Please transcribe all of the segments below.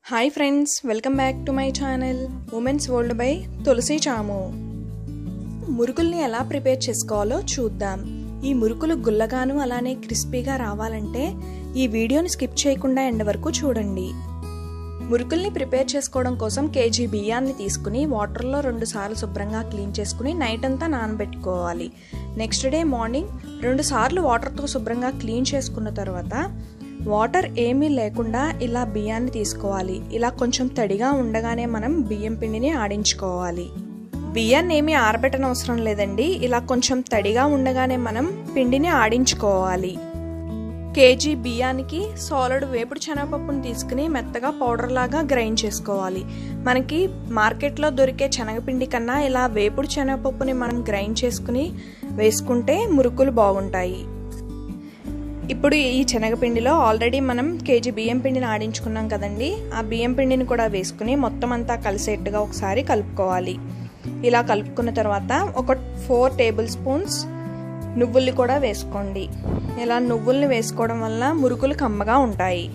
hi friends welcome back to my channel women's world by Tulasi చాము మురుకుల్ని ఎలా prepare చేసుకోవాలో చూద్దాం ఈ మురుకులు గుల్లగాను అలానే క్రిస్పీగా రావాలంటే ఈ వీడియోని స్కిప్ చేయకుండా ఎండ్ వరకు చూడండి మురుకుల్ని ప్రిపేర్ చేసుకోవడం కోసం కేజీ బియ్యాన్ని తీసుకుని వాటర్లో రెండు సార్లు శుభ్రంగా క్లీన్ చేసుకుని నైట్ అంతా నానబెట్టుకోవాలి నెక్స్ట్ డే మార్నింగ్ రెండు సార్లు వాటర్తో శుభ్రంగా క్లీన్ చేసుకున్న తర్వాత వాటర్ ఏమీ లేకుండా ఇలా బియ్యాన్ని తీసుకోవాలి ఇలా కొంచెం తడిగా ఉండగానే మనం బియ్యం పిండిని ఆడించుకోవాలి బియ్యాన్ని ఏమీ ఆరబెట్టనవసరం లేదండి ఇలా కొంచెం తడిగా ఉండగానే మనం పిండిని ఆడించుకోవాలి కేజీ బియ్యానికి సాలడ్ వేపుడు శనగపప్పును తీసుకుని మెత్తగా పౌడర్ లాగా గ్రైండ్ చేసుకోవాలి మనకి మార్కెట్లో దొరికే శనగపిండి కన్నా ఇలా వేపుడు శనగపప్పుని మనం గ్రైండ్ చేసుకుని వేసుకుంటే మురుకులు బాగుంటాయి ఇప్పుడు ఈ శనగపిండిలో ఆల్రెడీ మనం కేజీ బియ్యం పిండిని ఆడించుకున్నాం కదండి ఆ బియ్యం పిండిని కూడా వేసుకుని మొత్తం అంతా కలిసేట్టుగా ఒకసారి కలుపుకోవాలి ఇలా కలుపుకున్న తర్వాత ఒక ఫోర్ టేబుల్ స్పూన్స్ నువ్వుల్ని కూడా వేసుకోండి ఇలా నువ్వుల్ని వేసుకోవడం వల్ల మురుకులు కమ్మగా ఉంటాయి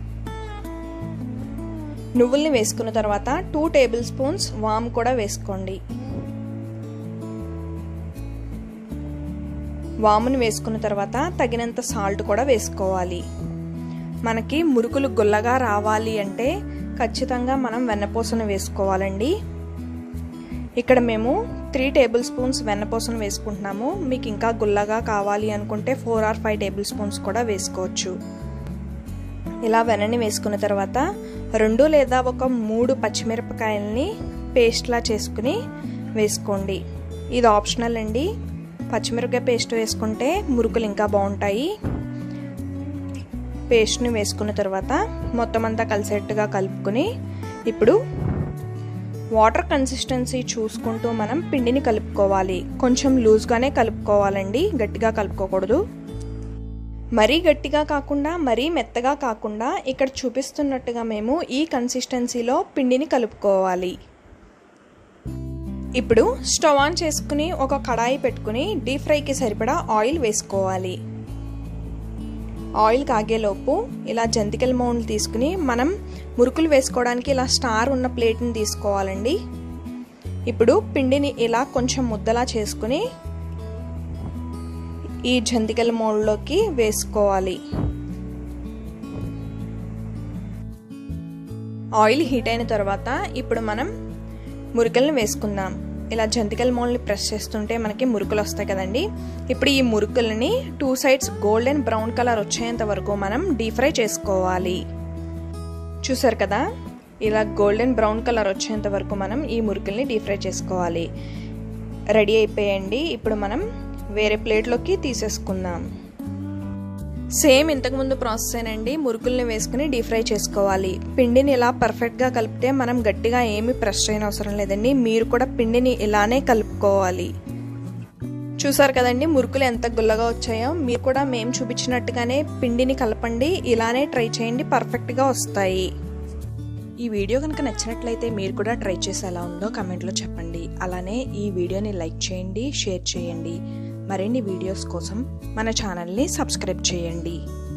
నువ్వుల్ని వేసుకున్న తర్వాత టూ టేబుల్ స్పూన్స్ వామ్ కూడా వేసుకోండి వాముని వేసుకున్న తర్వాత తగినంత సాల్ట్ కూడా వేసుకోవాలి మనకి మురుకులు గుల్లగా రావాలి అంటే ఖచ్చితంగా మనం వెన్నపూసను వేసుకోవాలండి ఇక్కడ మేము త్రీ టేబుల్ స్పూన్స్ వెన్నపూసను వేసుకుంటున్నాము మీకు ఇంకా గుల్లగా కావాలి అనుకుంటే four or five tablespoons కూడా వేసుకోవచ్చు ఇలా వెన్నని వేసుకున్న తర్వాత రెండు లేదా ఒక మూడు పచ్చిమిరపకాయలని పేస్ట్లా చేసుకుని వేసుకోండి ఇది ఆప్షనల్ అండి పచ్చిమిరపకాయ పేస్ట్ వేసుకుంటే మురుకులు ఇంకా బాగుంటాయి పేస్ట్ని వేసుకున్న తర్వాత మొత్తం అంతా కలిసేట్టుగా కలుపుకొని ఇప్పుడు వాటర్ కన్సిస్టెన్సీ చూసుకుంటూ మనం పిండిని కలుపుకోవాలి కొంచెం లూజ్గానే కలుపుకోవాలండి గట్టిగా కలుపుకోకూడదు మరీ గట్టిగా కాకుండా మరీ మెత్తగా కాకుండా ఇక్కడ చూపిస్తున్నట్టుగా మేము ఈ కన్సిస్టెన్సీలో పిండిని కలుపుకోవాలి ఇప్పుడు స్టవ్ ఆన్ చేసుకుని ఒక కడాయి పెట్టుకుని డీప్ ఫ్రైకి సరిపడా ఆయిల్ వేసుకోవాలి ఆయిల్ కాగేలోపు ఇలా జంతికల మౌండ్లు తీసుకుని మనం మురుకులు వేసుకోవడానికి ఇలా స్టార్ ఉన్న ప్లేట్ని తీసుకోవాలండి ఇప్పుడు పిండిని ఇలా కొంచెం ముద్దలా చేసుకుని ఈ జంతికల మౌల్డ్లోకి వేసుకోవాలి ఆయిల్ హీట్ అయిన తర్వాత ఇప్పుడు మనం మురుకులను వేసుకుందాం ఇలా జంతికల మోల్ని ప్రెస్ చేస్తుంటే మనకి మురుకులు వస్తాయి కదండి ఇప్పుడు ఈ మురుకులని two sides golden brown colour వచ్చేంత వరకు మనం డీప్ ఫ్రై చేసుకోవాలి చూసారు కదా ఇలా గోల్డెన్ బ్రౌన్ కలర్ వచ్చేంత వరకు మనం ఈ మురుకుల్ని డీప్ ఫ్రై చేసుకోవాలి రెడీ అయిపోయండి ఇప్పుడు మనం వేరే ప్లేట్లోకి తీసేసుకుందాం సేమ్ ఇంతకుముందు ప్రాసెస్ ఏనండి మురుకుల్ని వేసుకుని డీప్ ఫ్రై చేసుకోవాలి పిండిని ఇలా పర్ఫెక్ట్గా కలిపితే మనం గట్టిగా ఏమీ ప్రెస్ చేయని అవసరం లేదండి మీరు కూడా పిండిని ఇలానే కలుపుకోవాలి చూసారు కదండి మురుకులు ఎంత గుల్లగా వచ్చాయో మీరు కూడా మేము చూపించినట్టుగానే పిండిని కలపండి ఇలానే ట్రై చేయండి పర్ఫెక్ట్గా వస్తాయి ఈ వీడియో కనుక నచ్చినట్లయితే మీరు కూడా ట్రై చేసి ఎలా ఉందో కమెంట్లో చెప్పండి అలానే ఈ వీడియోని లైక్ చేయండి షేర్ చేయండి మరిన్ని వీడియోస్ కోసం మన ఛానల్ని సబ్స్క్రైబ్ చేయండి